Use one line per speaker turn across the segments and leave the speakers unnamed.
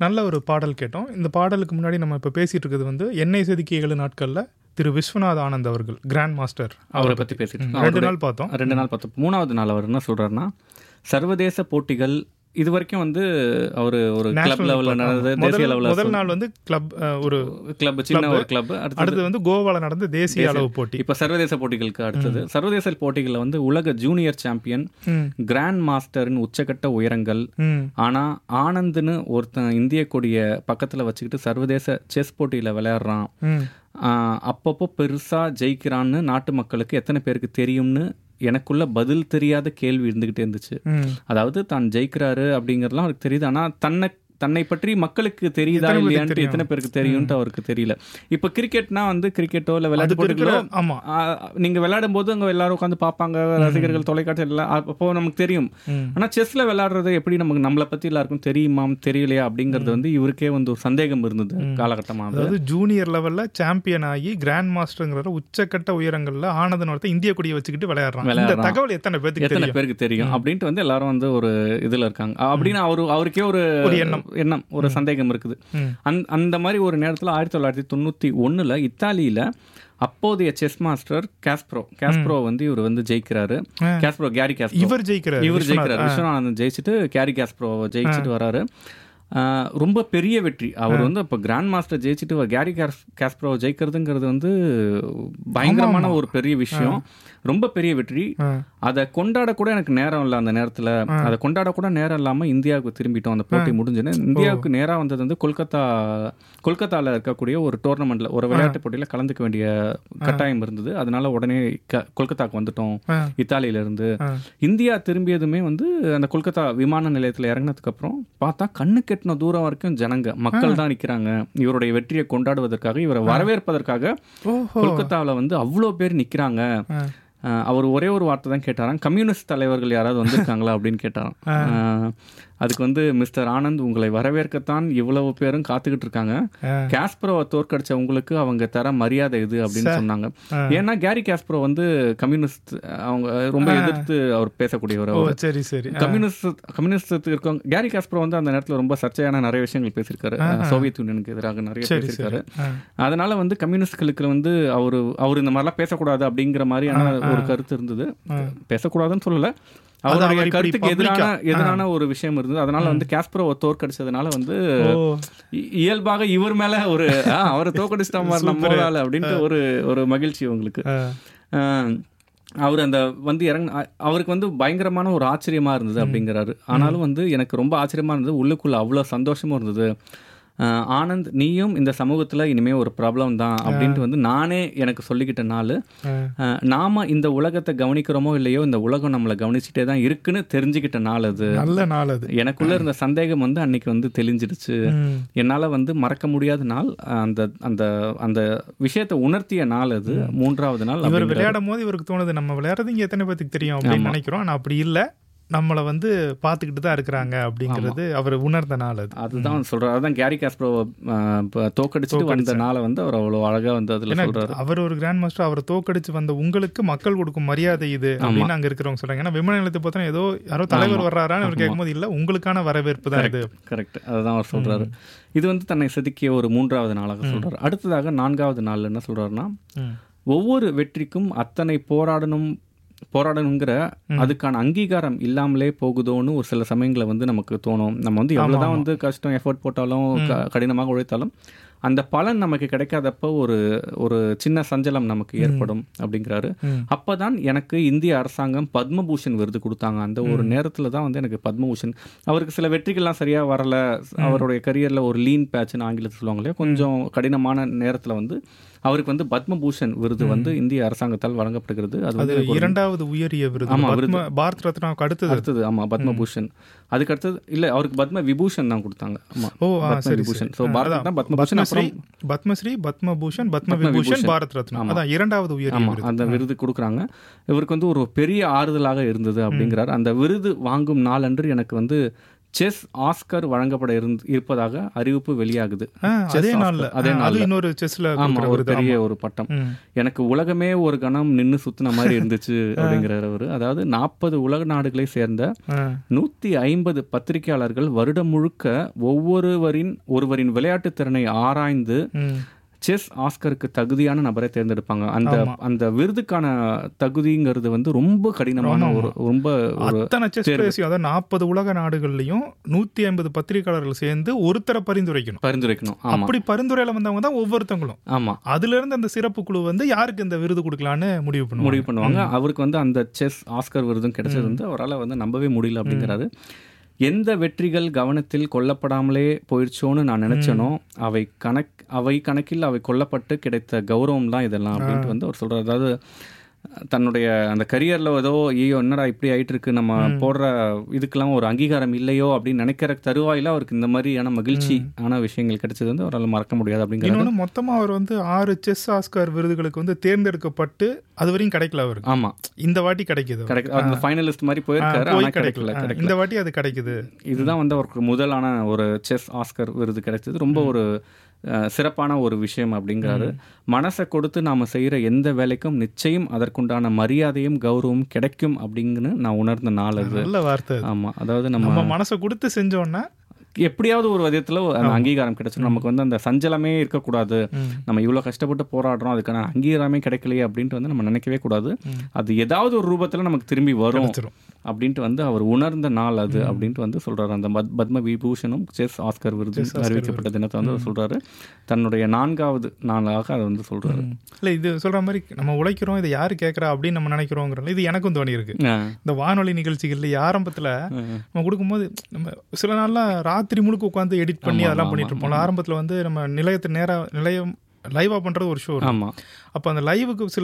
நல்ல ஒரு பாடல் கேட்டோம் இந்த பாடலுக்கு முன்னாடி நம்ம இப்போ பேசிட்டு இருக்கிறது வந்து எண்ணெய் செதுக்கி ஏழு நாட்களில் திரு விஸ்வநாத் ஆனந்த் அவர்கள் கிராண்ட் மாஸ்டர்
அவரை பற்றி பேசிட்டு இருக்கோம்.
ரெண்டு
அவருடைய-
நாள் பார்த்தோம்
ரெண்டு நாள் பார்த்தோம் மூணாவது நாள் அவர் என்ன சொல்றாருன்னா சர்வதேச போட்டிகள் இது வரைக்கும் வந்து அவர் ஒரு கிளப்
National
லெவலில்
part.
நடந்தது
ஆமா.
தேசிய
முதல் முதல்
லெவலில்
நாள் வந்து கிளப் ஒரு
கிளப் சின்ன ஒரு கிளப் அடுத்தது
அடுத்தது வந்து கோவால நடந்த தேசிய அளவு போட்டி
இப்போ சர்வதேச போட்டிகளுக்கு அடுத்தது சர்வதேச போட்டிகளில் வந்து உலக ஜூனியர் சாம்பியன்
ம்,
கிராண்ட் மாஸ்டரின் உச்சக்கட்ட உயரங்கள்
ம்,
ஆனா ஆனந்த்னு ஒருத்தன் இந்திய கொடிய பக்கத்துல வச்சுக்கிட்டு சர்வதேச செஸ் போட்டியில விளையாடுறான்
ம்,
ஆஹ் அப்பப்போ பெருசா ஜெயிக்கிறான்னு நாட்டு மக்களுக்கு எத்தனை பேருக்கு தெரியும்னு எனக்குள்ள பதில் தெரியாத கேள்வி இருந்துகிட்டே இருந்துச்சு
ம்.
அதாவது தான் ஜெயிக்கிறாரு அப்படிங்கறதுலாம் அவருக்கு தெரியுது ஆனா தன்னை தன்னை பற்றி மக்களுக்கு தெரியுதா
எத்தனை பேருக்கு
இல்லையான்ட்டு
தெரியும்?
எத்தனை பேருக்கு தெரியும்ட்டு அவருக்கு தெரியல இப்ப கிரிக்கெட்னா வந்து கிரிக்கெட்டோ இல்ல விளையாட்டு
அதுக்கு இருக்கிற
போட்டிகளோ
ஆமா
ஆஹ் நீங்க விளையாடும் போது அங்க எல்லாரும் உட்காந்து பார்ப்பாங்க ரசிகர்கள் தொலைக்காட்சி எல்லாம் அப்போ நமக்கு தெரியும்
ம்.
ஆனா செஸ்ல விளையாடுறது எப்படி நமக்கு நம்மளை பத்தி எல்லாருக்கும் தெரியுமா தெரியலையா அப்படிங்கிறது வந்து இவருக்கே வந்து ஒரு சந்தேகம் இருந்தது காலகட்டமா அது
அதாவது ஜூனியர் லெவல்ல சாம்பியன் ஆகி கிராண்ட் மாஸ்டர்ங்கிற உச்சக்கட்ட உயரங்கள்ல ஆனந்தன் ஒருத்தன் இந்திய கொடியை வச்சுக்கிட்டு விளையாடுறான் இந்த
விளையாடுறான்.
தகவல் எத்தனை பேத்துக்கு
எத்தனை
தெரியும்
பேருக்கு தெரியும் அப்படின்ட்டு வந்து எல்லாரும் வந்து ஒரு இதுல இருக்காங்க அப்படின்னு அவரு அவருக்கே ஒரு
ஒரு எண்ணம்.
எண்ணம் ஒரு சந்தேகம் இருக்குது
ம்.
அந்த அந்த மாதிரி ஒரு நேரத்துல ஆயிரத்தி தொள்ளாயிரத்தி தொண்ணூத்தி ஒண்ணுல இத்தாலியில அப்போதைய செஸ் மாஸ்டர் காஸ்ப்ரோ காஸ்ப்ரோ வந்து இவர் வந்து ஜெயிக்கிறாரு
ஆ.
காஸ்ப்ரோ கேரி காஸ்ப்ரோ
இவர் ஜெயிக்கிறார்
இவர் ஜெயிக்கிறார் விஸ்வநாதன் ஜெயிச்சுட்டு கேரி காஸ்ப்ரோ ஜெயிச்சுட்டு வராரு ஆஹ் ரொம்ப பெரிய வெற்றி அவர் வந்து இப்போ கிராண்ட் மாஸ்டர் ஜெயிச்சுட்டு கேரி காஸ் காஸ்ப்ரோ ஜெயிக்கிறதுங்கிறது வந்து பயங்கரமான ஒரு பெரிய விஷயம் ரொம்ப பெரிய வெற்றி
ஆ.
அதை கொண்டாட கூட எனக்கு நேரம் இல்லை அந்த நேரத்துல அதை கொண்டாட கூட நேரம் இல்லாம இந்தியாவுக்கு திரும்பிட்டோம் அந்த போட்டி முடிஞ்சுன்னு இந்தியாவுக்கு நேரா வந்தது வந்து கொல்கத்தா கொல்கத்தால இருக்கக்கூடிய ஒரு டோர்னமெண்ட்ல ஒரு விளையாட்டு போட்டியில கலந்துக்க வேண்டிய கட்டாயம் இருந்தது அதனால உடனே க- கொல்கத்தாக்கு வந்துட்டோம்
ஆ.
இத்தாலியில இருந்து
ஆ.
இந்தியா திரும்பியதுமே வந்து அந்த கொல்கத்தா விமான நிலையத்துல இறங்கினதுக்கு அப்புறம் பார்த்தா கண்ணு கெட்டின தூரம் வரைக்கும் ஜனங்க மக்கள் தான் நிக்கிறாங்க இவருடைய வெற்றியை கொண்டாடுவதற்காக இவரை வரவேற்பதற்காக
ஓஹோ
கொல்கத்தாவுல வந்து அவ்வளோ பேர் நிக்கிறாங்க
ஆ.
அஹ் அவர் ஒரே ஒரு வார்த்தை தான் கேட்டாராம் கம்யூனிஸ்ட் தலைவர்கள் யாராவது வந்திருக்காங்களா அப்படின்னு கேட்டாராம் அஹ் அதுக்கு வந்து மிஸ்டர் ஆனந்த் உங்களை வரவேற்கத்தான் இவ்வளவு பேரும் காத்துக்கிட்டு இருக்காங்க
ஆ.
காஸ்ப்ரோவை தோற்கடிச்ச உங்களுக்கு அவங்க தர மரியாதை இது அப்படின்னு சொன்னாங்க ஏன்னா கேரி காஸ்ப்ரோ வந்து கம்யூனிஸ்ட் அவங்க ரொம்ப எதிர்த்து அவர் பேசக்கூடியவர்
ஓ
அவர்
சரி சரி
கம்யூனிஸ்ட் கம்யூனிஸ்ட் இருக்கவங்க கேரி காஸ்ப்ரோ வந்து அந்த நேரத்துல ரொம்ப சர்ச்சையான நிறைய விஷயங்கள் பேசியிருக்காரு சோவியத் யூனியனுக்கு எதிராக நிறைய
சரி
பேசியிருக்காரு
ஆ.
அதனால வந்து கம்யூனிஸ்ட்களுக்கு வந்து அவரு அவர் இந்த மாதிரிலாம் பேசக்கூடாது அப்படிங்கிற மாதிரியான ஒரு கருத்து இருந்தது பேசக்கூடாதுன்னு சொல்லல அவருடைய
அவர் இப்படி
கருத்துக்கு எதிரான
public-ஆ,
எதிரான ஒரு விஷயம் இருந்தது அதனால வந்து காஸ்ப்ரோவை தோற்கடிச்சதுனால வந்து
ஓ
இ- இயல்பாக இவர் மேல ஒரு ஆ, அவரை தோற்கடிச்சிட்ட மாதிரி நம்மளால அப்படின்ட்டு ஒரு ஒரு மகிழ்ச்சி உங்களுக்கு
ஆ.
ஆஹ் அவர் அந்த வந்து இறங்க அ- அவருக்கு வந்து பயங்கரமான ஒரு ஆச்சரியமா இருந்தது அப்படிங்கிறாரு ஆனாலும் வந்து எனக்கு ரொம்ப ஆச்சரியமா இருந்தது உள்ளுக்குள்ள அவ்வளோ சந்தோஷமும் இருந்தது ஆஹ் ஆனந்த் நீயும் இந்த சமூகத்துல இனிமே ஒரு ப்ராப்ளம் தான் அப்படின்ட்டு வந்து நானே எனக்கு சொல்லிக்கிட்ட நாள்
ஆ.
ஆஹ் நாம இந்த உலகத்தை கவனிக்கிறோமோ இல்லையோ இந்த உலகம் நம்மளை கவனிச்சுட்டே தான் இருக்குன்னு தெரிஞ்சுக்கிட்ட நாள் அது
நல்ல நாள் அது
எனக்குள்ள இருந்த சந்தேகம் வந்து அன்னைக்கு வந்து தெளிஞ்சிடுச்சு
ம்.
என்னால வந்து மறக்க முடியாத நாள் அந்த அந்த அந்த விஷயத்தை உணர்த்திய நாள் அது மூன்றாவது நாள்
இவர்
அப்படிங்கிற-
விளையாடும் போது இவருக்கு தோணுது நம்ம விளையாடுறது இங்க எத்தனை பேத்துக்கு தெரியும் அப்படின்னு நினைக்கிறோம் ஆனா அப்படி இல்ல நம்மளை வந்து பார்த்துக்கிட்டு தான் இருக்கிறாங்க அப்படிங்கிறது அவர் உணர்ந்த நாள் அது
அதுதான் சொல்றாரு அதான் கேரி காஸ்ப்ரோ தோக்கடிச்சுட்டு வந்த நாளை வந்து அவர் அவ்வளவு அழகா வந்து அதுல
ஏன்னா
சொல்றாரு
அவர் ஒரு கிராண்ட் மாஸ்டர் அவரை தோக்கடிச்சு வந்த உங்களுக்கு மக்கள் கொடுக்கும் மரியாதை இது அப்படின்னு அங்க இருக்கிறவங்க சொல்றாங்க ஏன்னா விமான நிலையத்தை பார்த்தா ஏதோ யாரோ தலைவர் வர்றாரான்னு அவர் கேட்கும்போது இல்ல உங்களுக்கான வரவேற்பு தான் இது
கரெக்ட் அதுதான் அவர் சொல்றாரு இது வந்து தன்னை செதுக்கிய ஒரு மூன்றாவது நாளாக சொல்றாரு அடுத்ததாக நான்காவது நாள் என்ன சொல்றாருன்னா
ம்.
ஒவ்வொரு வெற்றிக்கும் அத்தனை போராடணும் போராடணுங்கிற அதுக்கான அங்கீகாரம் இல்லாமலே போகுதோன்னு ஒரு சில சமயங்களை வந்து நமக்கு தோணும் நம்ம வந்து எவ்வளவுதான் வந்து கஷ்டம் எஃபோர்ட் போட்டாலும் க- கடினமாக உழைத்தாலும் அந்த பலன் நமக்கு கிடைக்காதப்ப ஒரு ஒரு சின்ன சஞ்சலம் நமக்கு ஏற்படும் அப்படிங்கிறாரு
ம்.
அப்பதான் எனக்கு இந்திய அரசாங்கம் பத்மபூஷன் விருது கொடுத்தாங்க அந்த ஒரு நேரத்துல தான் வந்து எனக்கு பத்மபூஷன் அவருக்கு சில வெற்றிகள்லாம் சரியா வரல அவருடைய கரியர்ல ஒரு லீன் பேட்ச்னு ஆங்கிலத்தில் சொல்லுவாங்க இல்லையா கொஞ்சம் கடினமான நேரத்துல வந்து அவருக்கு வந்து பத்மபூஷன் விருது வந்து இந்திய அரசாங்கத்தால் வழங்கப்படுகிறது அது
அது
வந்து
இரண்டாவது உயரிய விருது
ஆமா,
பத்ம பாரத் ரத்னாவுக்கு அடுத்தது
அடுத்தது ஆமா பத்மபூஷன் அதுக்கு அடுத்தது இல்ல அவருக்கு பத்ம விபூஷன் தான் கொடுத்தாங்க ஆமா
ஓ ஆ,
பத்ம
சரி
விபூஷன்
சரி
ஸோ பாரத் ரத்னா பத்மபூஷன்
பத்மஸ்ரீ
அப்புறம்
பத்மஸ்ரீ பத்மபூஷன் பத்ம விபூஷன் பாரத் ரத்னா அதான் இரண்டாவது உயரிய
ஆமா
விருது
அந்த விருது கொடுக்குறாங்க இவருக்கு வந்து ஒரு பெரிய ஆறுதலாக இருந்தது அப்படிங்கிறார் அந்த விருது வாங்கும் நாளன்று எனக்கு வந்து செஸ் ஆஸ்கர் வழங்கப்பட இருந்து இருப்பதாக அறிவிப்பு வெளியாகுது
ஆ,
Chess
அதே
Oscar.
நாள்ல
அதே
ஆ, அது
நாள்ல
இன்னொரு செஸ்ல
ஆமா ஒரு பெரிய ஒரு பட்டம் எனக்கு உலகமே ஒரு கணம் நின்னு சுத்தின மாதிரி இருந்துச்சு அப்படிங்கிறவர் அதாவது நாற்பது உலக நாடுகளை சேர்ந்த நூத்தி ஐம்பது பத்திரிகையாளர்கள் வருடம் முழுக்க ஒவ்வொருவரின் ஒருவரின் விளையாட்டு திறனை ஆராய்ந்து செஸ் ஆஸ்கருக்கு தகுதியான நபரை தேர்ந்தெடுப்பாங்க அந்த அந்த விருதுக்கான தகுதிங்கிறது வந்து ரொம்ப கடினமான ஒரு ரொம்ப ஒரு
அத்தனை செஸ் பிளேயர்ஸையும் அதாவது நாற்பது உலக நாடுகள்லயும் நூத்தி ஐம்பது பத்திரிகையாளர்கள் சேர்ந்து ஒருத்தரை பரிந்துரைக்கணும்
பரிந்துரைக்கணும் ஆமா
அப்படி பரிந்துரையில வந்தவங்க தான் ஒவ்வொருத்தவங்களும்
ஆமா
அதுல இருந்து அந்த சிறப்பு குழு வந்து யாருக்கு இந்த விருது கொடுக்கலான்னு முடிவு பண்ணுவாங்க
முடிவு பண்ணுவாங்க அவருக்கு வந்து அந்த செஸ் ஆஸ்கர் விருதும் கிடைச்சது வந்து அவரால் வந்து நம்பவே முடியல அப்படிங்கிறாரு எந்த வெற்றிகள் கவனத்தில் கொல்லப்படாமலே போயிடுச்சோன்னு நான் நினைச்சேனோ அவை கணக் அவை கணக்கில் அவை கொல்லப்பட்டு கிடைத்த கௌரவம் தான் இதெல்லாம் அப்படின்ட்டு வந்து அவர் சொல்றாரு அதாவது தன்னுடைய அந்த கரியர்ல ஏதோ ஐயோ என்னடா இப்படி ஆயிட்டு இருக்கு நம்ம போடுற இதுக்கெல்லாம் ஒரு அங்கீகாரம் இல்லையோ அப்படின்னு நினைக்கிற தருவாயில அவருக்கு இந்த மாதிரியான மகிழ்ச்சி ஆன விஷயங்கள் கிடைச்சது வந்து அவரால் மறக்க முடியாது அப்படிங்கிறது
இன்னொன்னு மொத்தமா அவர் வந்து ஆறு செஸ் ஆஸ்கார் விருதுகளுக்கு வந்து தேர்ந்தெடுக்கப்பட்டு அது வரையும் கிடைக்கல அவருக்கு
ஆமா
இந்த வாட்டி கிடைக்குது
கரெக்ட் அந்த ஃபைனலிஸ்ட் மாதிரி போயிருக்காரு
போய்
ஆனா கிடைக்கல
கிடைக்கல
கிடைக்கல
இந்த வாட்டி அது கிடைக்குது
இதுதான் வந்து அவருக்கு முதலான ஒரு செஸ் ஆஸ்கர் விருது கிடைச்சது ரொம்ப ஒரு அஹ், சிறப்பான ஒரு விஷயம் அப்படிங்கிறாரு மனசை கொடுத்து நாம செய்யற எந்த வேலைக்கும் நிச்சயம் அதற்குண்டான மரியாதையும் கௌரவம் கிடைக்கும் அப்படிங்கன்னு நான் உணர்ந்த நாள் அது
நல்ல வார்த்தை அது.
ஆமா அதாவது நம்ம
நம்ம மனசை கொடுத்து செஞ்சோம்னா
எப்படியாவது ஒரு விதத்துல அந்த அங்கீகாரம் கிடைச்சிடும் நமக்கு வந்து அந்த சஞ்சலமே இருக்கக்கூடாது நம்ம இவ்வளவு கஷ்டப்பட்டு போராடுறோம் அதுக்கான அங்கீகாரமே கிடைக்கலையே அப்படின்ட்டு வந்து நம்ம நினைக்கவே கூடாது அது ஏதாவது ஒரு ரூபத்துல நமக்கு திரும்பி வரும்
கிடைச்சிரும்.
அப்படின்ட்டு வந்து அவர் உணர்ந்த நாள் அது அப்படின்ட்டு வந்து சொல்றாரு அந்த பத்- பத்ம விபூஷணும் செஸ் ஆஸ்கர் விருது அறிவிக்கப்பட்ட தினத்தை வந்து அவர் சொல்றாரு தன்னுடைய நான்காவது நாளாக அதை வந்து சொல்றாரு
இல்ல இது சொல்ற மாதிரி நம்ம உழைக்கிறோம் இதை யாரு கேட்கறா அப்படின்னு நம்ம நினைக்கிறோங்கிறோம் இது எனக்கும் தோணி இருக்கு
ஆ.
இந்த வானொலி நிகழ்ச்சிகள்ல ஆரம்பத்துல நம்ம கொடுக்கும்போது நம்ம சில நாள்லாம் ராத்திரி முழுக்க உட்காந்து எடிட் பண்ணி அதெல்லாம் பண்ணிட்டு இருப்போம் ஆரம்பத்துல வந்து நம்ம நிலையத்து நேரா நிலையம் லைவா பண்றது ஒரு ஷோ
ஆமா
அப்ப அந்த லைவுக்கு சில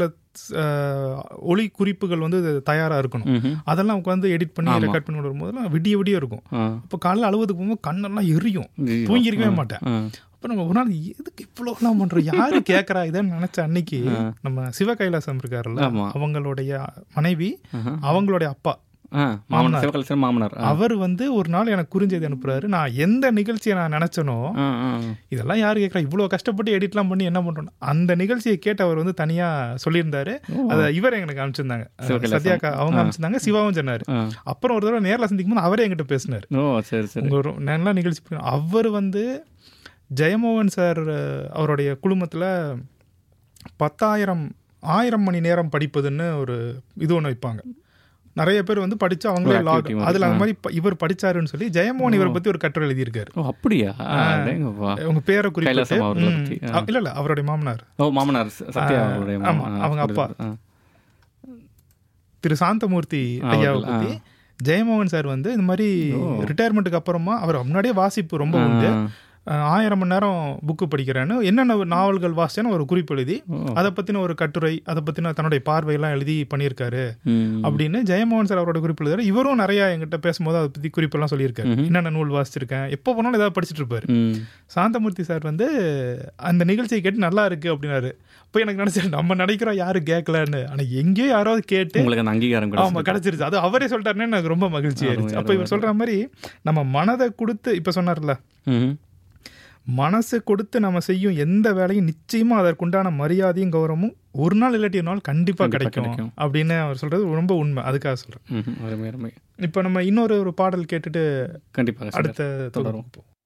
அஹ், ஒளி குறிப்புகள் வந்து தயாரா இருக்கணும்
ம்ஹும்.
அதெல்லாம் உட்காந்து எடிட் பண்ணி ரெக்கார்ட் பண்ணி வரும்போதெல்லாம் விடிய விடிய இருக்கும்
ஆ.
அப்போ காலைல அழுவதுக்கு போகும்போது கண்ணெல்லாம் எரியும்
ஐயோ.
தூங்கிருக்கவே மாட்டேன்
ஆ.
அப்ப நம்ம ஒரு நாள் எதுக்கு இவ்வளவுலாம் பண்றோம் யாரு கேக்குறா இதன்னு நினைச்ச அன்னைக்கு நம்ம சிவ கைலாசம் இருக்காருல்ல
ஆமா.
அவங்களுடைய மனைவி
ஆஹா.
அவங்களுடைய அப்பா
ஆ, மாமனார் சிவகலசன் மாமனார் ஆ.
அவர் வந்து ஒரு நாள் எனக்கு குறிஞ்செய்தி அனுப்புறாரு நான் எந்த நிகழ்ச்சியை நான் நினைச்சனோ
ஆ, ஆ,
இதெல்லாம் யாரு கேட்கறா இவ்வளவு கஷ்டப்பட்டு எடிட்லாம் பண்ணி என்ன பண்றோம் அந்த நிகழ்ச்சியை கேட்டு அவர் வந்து தனியா சொல்லியிருந்தாரு அத இவர் எனக்கு அனுப்பிச்சிருந்தாங்க சத்யாக்கா அவங்க அனுப்பிச்சிருந்தாங்க சிவாவும் சொன்னாரு
ஆ.
அப்புறம் ஒரு தடவை நேர்ல சந்திக்கும் போது அவரே என்கிட்ட பேசினாரு
ஓ சரி சரி
உங்க ஒரு நல்லா நிகழ்ச்சி பண்ணி- அவர் வந்து ஜெயமோகன் சார் அஹ், அவருடைய குழுமத்துல பத்தாயிரம் ஆயிரம் மணி நேரம் படிப்பதுன்னு ஒரு இது ஒன்று வைப்பாங்க நிறைய பேர் வந்து படிச்சு அவங்களே
ஒரு
லாக்
activity மாதிரி.
அதுல அந்த மாதிரி ப- இவர் படிச்சாருன்னு சொல்லி ஜெயமோகன் இவரை பத்தி ஒரு கட்டுரை எழுதியிருக்காரு
ஓ அப்படியா அடேங்கப்பா.
உங்க பேரை குறிப்பிட்டு
கைலாசம் அவர்களை
ம்,
பத்தி,
அ- இல்ல இல்ல அவருடைய மாமனார்
ஓ மாமனார் ச- சத்யா அவருடைய
ஆமா,
மாமனார்.
அவங்க
புரியுது.
அப்பா.
ஆ.
திரு சாந்தமூர்த்தி ஐயாவை
அவர்கள்,
பத்தி ஜெயமோகன் சார் வந்து இந்த மாதிரி ரிட்டையர்மெண்ட்டுக்கு அப்புறமா அவர் முன்னாடியே வாசிப்பு ரொம்ப உண்டு அஹ், ஆயிரம் மணி நேரம் புக்கு படிக்கிறேன்னு என்னென்ன நாவல்கள் வாசிச்சேன்னு ஒரு குறிப்பு எழுதி அதை பத்தின ஒரு கட்டுரை அதை பத்தின தன்னுடைய பார்வையெல்லாம் எழுதி பண்ணியிருக்காரு
ம்.
அப்படின்னு ஜெயமோகன் சார் அவரோட குறிப்பு எழுதுறாரு இவரும் நிறைய எங்கிட்ட பேசும்போது அதை பத்தி குறிப்பெல்லாம் சொல்லியிருக்காரு என்னென்ன நூல் வாசிச்சிருக்கேன் எப்போ போனாலும் ஏதாவது படிச்சிட்டு இருப்பாரு
ம்.
சாந்தமூர்த்தி சார் வந்து அந்த நிகழ்ச்சியை கேட்டு நல்லா இருக்கு அப்படின்னாரு அப்போ எனக்கு நினைச்சேன் நம்ம நினைக்கிறோம் யாரு கேட்கலன்னு ஆனா எங்கேயோ யாராவது கேட்டு
உங்களுக்கு அந்த அங்கீகாரம் கிடைச்சது.
ஆமா கிடைச்சிருச்சு அது அவரே சொல்லிட்டாருன்னு எனக்கு ரொம்ப மகிழ்ச்சி ஆயிருச்சு அப்ப இவர் சொல்ற மாதிரி நம்ம மனதை கொடுத்து இப்ப சொன்னார்ல
ம்ஹும்.
மனசு கொடுத்து நம்ம செய்யும் எந்த வேலையும் நிச்சயமா அதற்குண்டான மரியாதையும் கௌரவமும் ஒரு நாள் இல்லாட்டி ஒரு நாள் கண்டிப்பா கிடைக்கும்
கிடைக்கும்.
அப்படின்னு அவர் சொல்றது ரொம்ப உண்மை அதுக்காக சொல்றேன்
ம்ஹும். அருமை அருமை
இப்ப நம்ம இன்னொரு ஒரு பாடல் கேட்டுட்டு
கண்டிப்பாக சார்.
அடுத்த தொடரும்